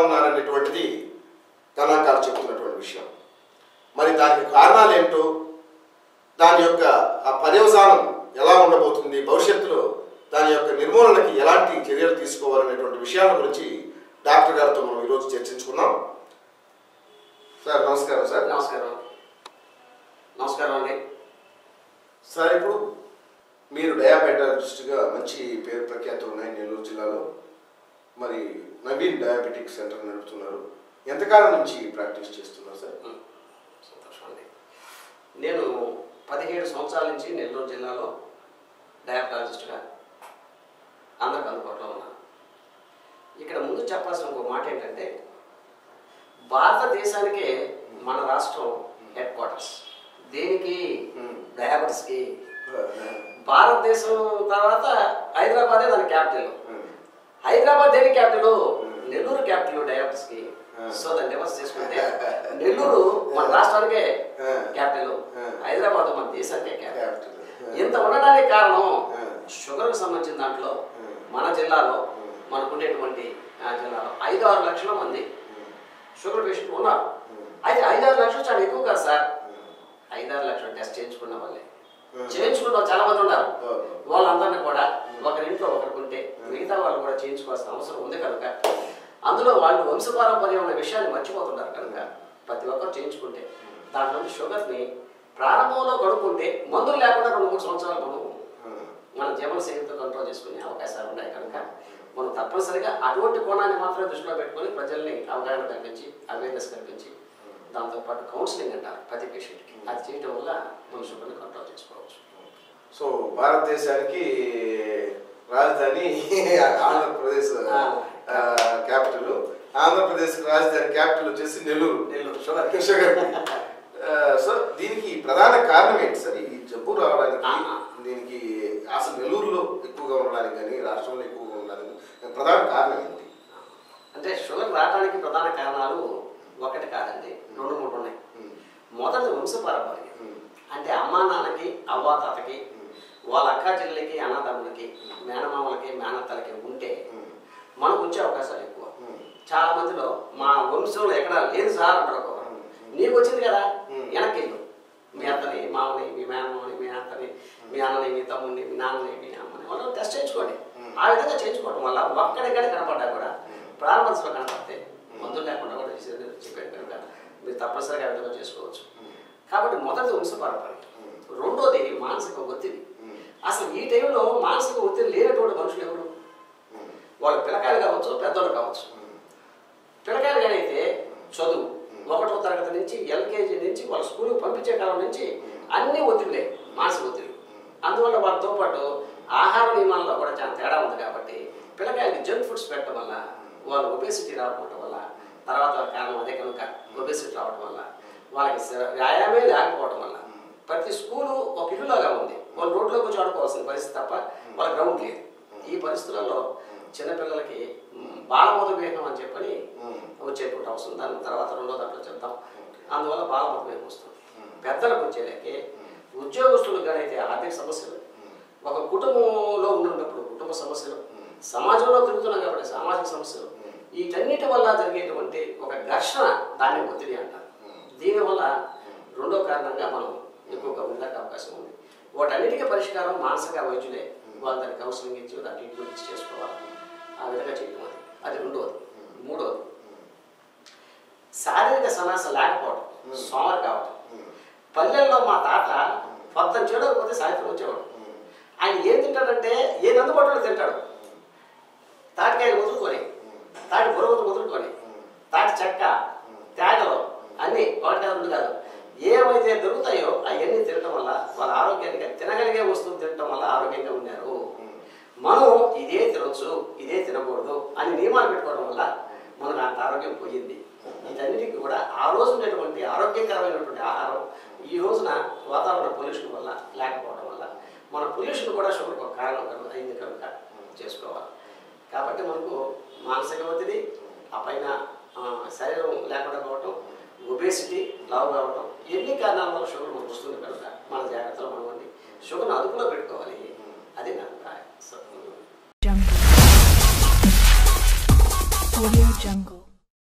ఉన్నారనేటువంటిది గణాంకాలు చెప్తున్నటువంటి విషయం మరి దానికి కారణాలు ఏంటో దాని యొక్క ఆ పర్యవసానం ఎలా ఉండబోతుంది భవిష్యత్తులో దాని యొక్క నిర్మూలనకి ఎలాంటి చర్యలు తీసుకోవాలనేటువంటి విషయాల గురించి డాక్టర్ గారితో మనం ఈరోజు చర్చించుకున్నాం సార్ నమస్కారం సార్ నమస్కారం నమస్కారం అండి సార్ ఇప్పుడు మీరు డయాబెటాలజిస్ట్గా మంచి పేరు ప్రఖ్యాతులు ఉన్నాయి నెల్లూరు జిల్లాలో మరి నవీన్ డయాబెటిక్ సెంటర్ నడుపుతున్నారు ఎంతకాలం నుంచి ప్రాక్టీస్ చేస్తున్నారు సార్ సంతోషం అండి నేను పదిహేడు సంవత్సరాల నుంచి నెల్లూరు జిల్లాలో డయాబెటాలజిస్ట్గా అందరికి అందుబాటులో ఉన్నాను ఇక్కడ ముందు చెప్పాల్సిన ఒక మాట ఏంటంటే భారతదేశానికే మన రాష్ట్రం హెడ్ క్వార్టర్స్ దేనికి Hmm. డయాబెటీస్కి భారతదేశం తర్వాత హైదరాబాదే దాని క్యాపిటల్ హైదరాబాద్ దేని క్యాపిటల్ నెల్లూరు క్యాపిటల్ డయాబెటీస్ కి ఆ. సో దాన్ని రివర్స్ చేసుకుంటే నెల్లూరు మన రాష్ట్రానికే ఆ. క్యాపిటల్ ఆ. హైదరాబాద్ మన దేశానికే క్యాపిటల్ క్యాపిటల్ ఇంత ఉండడానికి కారణం ఆ. షుగర్కి సంబంధించిన దాంట్లో ఆ. మన జిల్లాలో ఆ. మనకు ఉండేటువంటి ఆ జిల్లాలో ఐదు ఆరు లక్షల మంది షుగర్ పేషెంట్ ఉన్నారు అయితే ఐదు ఆరు లక్షలు చాలా ఎక్కువ కాదు సార్ ఐదారు లక్షలు టెస్ట్ చేయించుకున్న వాళ్ళే Hmm. చేయించుకున్న వాళ్ళు చాలా మంది ఉన్నారు Oh. వాళ్ళందరినీ కూడా ఒకరింట్లో ఒకరికి ఉంటే మిగతా వాళ్ళు కూడా చేయించుకోవాల్సిన అవసరం ఉంది కనుక అందులో వాళ్ళు వంశపారంపర్యం అనే విషయాన్ని మర్చిపోతున్నారు కనుక ప్రతి ఒక్కరు చేయించుకుంటే దాంట్లో నుంచి షుగర్ని ప్రారంభంలో కడుక్కుంటే మందులు లేకుండా రెండు మూడు సంవత్సరాలు మనం మన జీవన శైలితో కంట్రోల్ చేసుకునే అవకాశాలు ఉన్నాయి కనుక మనం తప్పనిసరిగా అటువంటి కోణాన్ని మాత్రమే దృష్టిలో పెట్టుకొని ప్రజల్ని అవగాహన కల్పించి అవేర్నెస్ కల్పించి దాంతోపాటు కౌన్సిలింగ్ అంటారు ప్రతి పేషెంట్కి అది చేయడం వల్ల మన షుగర్ని కంట్రోల్ చేసుకోవచ్చు సో భారతదేశానికి రాజధాని ఆంధ్రప్రదేశ్ ఆ. క్యాపిటల్ ఆంధ్రప్రదేశ్ రాజధాని క్యాపిటల్ వచ్చేసి నెల్లూరు నెల్లూరు షుగర్ షుగర్ ఆ, సో దీనికి ప్రధాన కారణం ఏంటి సార్ ఈ జబ్బు రావడానికి ఆ. దీనికి అసలు నెల్లూరులో ఎక్కువగా ఉండడానికి కానీ రాష్ట్రంలో ఎక్కువగా ఉండడానికి ప్రధాన కారణం ఏంటి అంటే షుగర్ రావడానికి ప్రధాన కారణాలు ఒకటి కాదండి రెండు మూడు ఉన్నాయి ఉమ్, మొదటి వంశపారంపర్యం ఉమ్, అంటే అమ్మా నాన్నకి అవ్వా తాతకి వాళ్ళ అక్క చెల్లెలకి అన్నదమ్ములకి మేనమామలకి మేనత్తలకి ఉంటే ఉమ్, మనకు వచ్చే అవకాశాలు ఎక్కువ ఉమ్, చాలా మందిలో మా వంశంలో ఎక్కడ లేదు సార్ అంటారు ఒక్కొక్కరు. నీకు వచ్చింది కదా Hmm. వెనక్కి వెళ్ళు మీ అత్తని మామని మీ మేనమామని మీ అత్తని మీ అన్నని మీ తమ్ముడిని మీ నాన్నని మీ అమ్మని వాళ్ళు టెస్ట్ చేయించుకోండి Hmm. ఆ విధంగా చేయించుకోవడం వల్ల ఒక్కడిక్కడ కనపడ్డా కూడా ప్రారంభ దశలో కనపడితే మందులు లేకుండా కూడా చేసేది చెప్పాడు కనుక మీరు తప్పనిసరిగా ఆ విధంగా చేసుకోవచ్చు కాబట్టి మొదటి వంశపారంపర్యం రెండోది మానసిక ఒత్తిడి ఉమ్, అసలు ఈ టైంలో మానసిక ఒత్తిడి లేనటువంటి మనుషులు ఎవరు ఉమ్, వాళ్ళు పిల్లకాయలు కావచ్చు పెద్దోళ్ళు కావచ్చు ఉమ్, పిల్లకాయలు అయితే చదువు ఒకటో తరగతి నుంచి ఎల్కేజీ నుంచి వాళ్ళ స్కూల్కి పంపించే కాలం నుంచి అన్ని ఒత్తిడిలే మానసిక ఒత్తిడి అందువల్ల వాళ్ళతో పాటు ఆహార నియమాల్లో కూడా చాలా తేడా ఉంది కాబట్టి పిల్లకాయలకి జంక్ ఫుడ్స్ పెట్టడం వల్ల వాళ్ళు ఒబేసిటీ రావడం వల్ల తర్వాత కారణం అదే కనుక ఒబేసిటీ రావడం వల్ల వాళ్ళకి స- వ్యాయామే లేకపోవడం వల్ల ప్రతి స్కూలు ఒక ఇల్లులాగా ఉంది వాళ్ళు రోడ్లో కూర్చో ఆడుకోవాల్సిన పరిస్థితి తప్ప వాళ్ళ గ్రౌండ్ లేదు ఈ పరిస్థితులలో చిన్నపిల్లలకి మ్, బాలమధుమేహం అని చెప్పని ఉమ్, వచ్చేటువంటి అవసరం దాని తర్వాత రెండో దాంట్లో చెప్తాం అందువల్ల బాలమధుమేహం వస్తుంది పెద్దలకు వచ్చేలకి ఉద్యోగస్తులకు కానీ అయితే ఆర్థిక సమస్యలు ఒక కుటుంబంలో ఉన్నప్పుడు కుటుంబ సమస్యలు సమాజంలో తిరుగుతున్నాం కాబట్టి సామాజిక సమస్యలు వీటన్నిటి వల్ల జరిగేటువంటి ఒక ఘర్షణ దాన్ని ఒత్తిడి అంటారు దీనివల్ల రెండో కారణంగా మనం ఎక్కువగా ఉండడానికి అవకాశం ఉంది వాటన్నిటికీ పరిష్కారం మానసిక వైద్యులే వాళ్ళు దాన్ని కౌన్సిలింగ్ ఇచ్చి దాని ట్రీట్మెంట్ ఇచ్చి చేసుకోవాలి ఆ విధంగా చేయడం అది అది రెండోది మూడోది శారీరక సమస్య లేకపోవడం సోమరు కావడం పల్లెల్లో మా తాత పొద్దున చేయకపోతే సాయంత్రం వచ్చేవాడు ఆయన ఏం తింటాడంటే ఏది అందుబాటులో తింటాడు తాటికాయలు వదులుకొని తాటి బురగలు వదులుకొని తాటి చెక్క తేగలు అన్నీ ఒకటి కాదు రెండు కాదు ఏవైతే దొరుకుతాయో అవన్నీ తినటం వల్ల వాళ్ళ ఆరోగ్యానికి తినగలిగే వస్తువులు తినటం వల్ల ఆరోగ్యంగా ఉన్నారు మనం ఇదే తినొచ్చు ఇదే తినకూడదు అని నియమాలు పెట్టుకోవడం వల్ల మనకు అంత ఆరోగ్యం పోయింది వీటన్నిటికీ కూడా ఆ రోజు ఉండేటువంటి ఆరోగ్యకరమైనటువంటి ఆహారం ఈ రోజున వాతావరణ పొల్యూషన్ వల్ల లేకపోవడం వల్ల మన పొల్యూషన్ కూడా షుగర్కి ఒక కారణం కనుక అయింది కనుక చేసుకోవాలి కాబట్టి మనకు మానసిక ఒత్తిడి ఆ పైన ఆ, శరీరం లేకుండా పోవటం ఒబేసిటీ లావు కావటం ఎన్ని కారణాల వల్ల షుగర్ మనకు వస్తుంది కనుక మన జాగ్రత్తలు మనం ఉండి షుగర్ను అదుపులో పెట్టుకోవాలి అది నా అభిప్రాయం సో, Jungle. Audio Jungle.